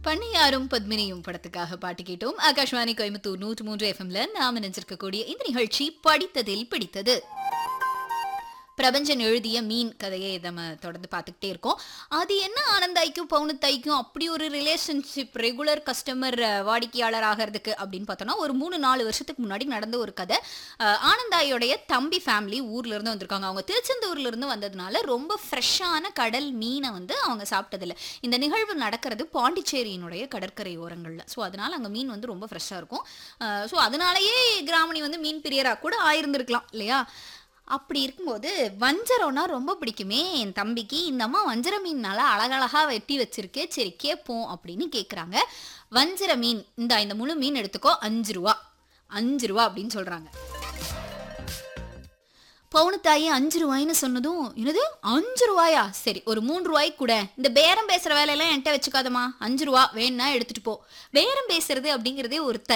பண்ணையாரும் பத்மினியும் படத்துக்காக பாட்டு கேட்டோம் ஆகாஷ்வாணி கோயம்புத்தூர் நூற்று மூன்று எஃப்எம்ல நாம நினைச்சிருக்கக்கூடிய இந்த நிகழ்ச்சி படித்ததில் பிடித்தது பிரபஞ்சன் எழுதிய மீன் கதையை நம்ம தொடர்ந்து பார்த்துக்கிட்டே இருக்கோம் அது என்ன ஆனந்தாய்க்கும் பவுனத்தாய்க்கும் அப்படி ஒரு ரிலேஷன்ஷிப் ரெகுலர் கஸ்டமர் வாடிக்கையாளர் ஆகிறதுக்கு அப்படின்னு பார்த்தோம்னா ஒரு மூணு நாலு வருஷத்துக்கு முன்னாடி நடந்த ஒரு கதை அஹ், ஆனந்தாயோடைய தம்பி ஃபேமிலி ஊர்ல இருந்து வந்திருக்காங்க அவங்க திருச்செந்தூர்ல இருந்து வந்ததுனால ரொம்ப ஃப்ரெஷ்ஷான கடல் மீனை வந்து அவங்க சாப்பிட்டதில்ல இந்த நிகழ்வு நடக்கிறது பாண்டிச்சேரியினுடைய கடற்கரை ஓரங்களில் ஸோ அதனால அங்கே மீன் வந்து ரொம்ப ஃப்ரெஷ்ஷாக இருக்கும் ஸோ அதனாலயே கிராமணி வந்து மீன் பிரியராக கூட ஆயிருந்திருக்கலாம் இல்லையா அப்படி இருக்கும்போது வஞ்சரம்னா ரொம்ப பிடிக்குமே என் தம்பிக்கு இந்த அம்மா வஞ்சர மீன் நல்லா அழகழகா வெட்டி வச்சிருக்கு சரி கேட்போம் அப்படின்னு கேட்குறாங்க வஞ்சர மீன் இந்த இந்த முழு மீன் எடுத்துக்கோ அஞ்சு ரூபா அஞ்சு ரூபா அப்படின்னு சொல்றாங்க பவுனத்தாயி அஞ்சு ரூபாய்னு சொன்னதும் என்னது அஞ்சு ரூபாயா சரி ஒரு மூணு ரூபாய்க்கு கூட இந்த பேரம் பேசுற வேலையெல்லாம் என்கிட்ட வச்சுக்காதம்மா அஞ்சு ரூபா வேணும்னா எடுத்துட்டு போ பேரம் பேசுறது அப்படிங்கிறதே ஒரு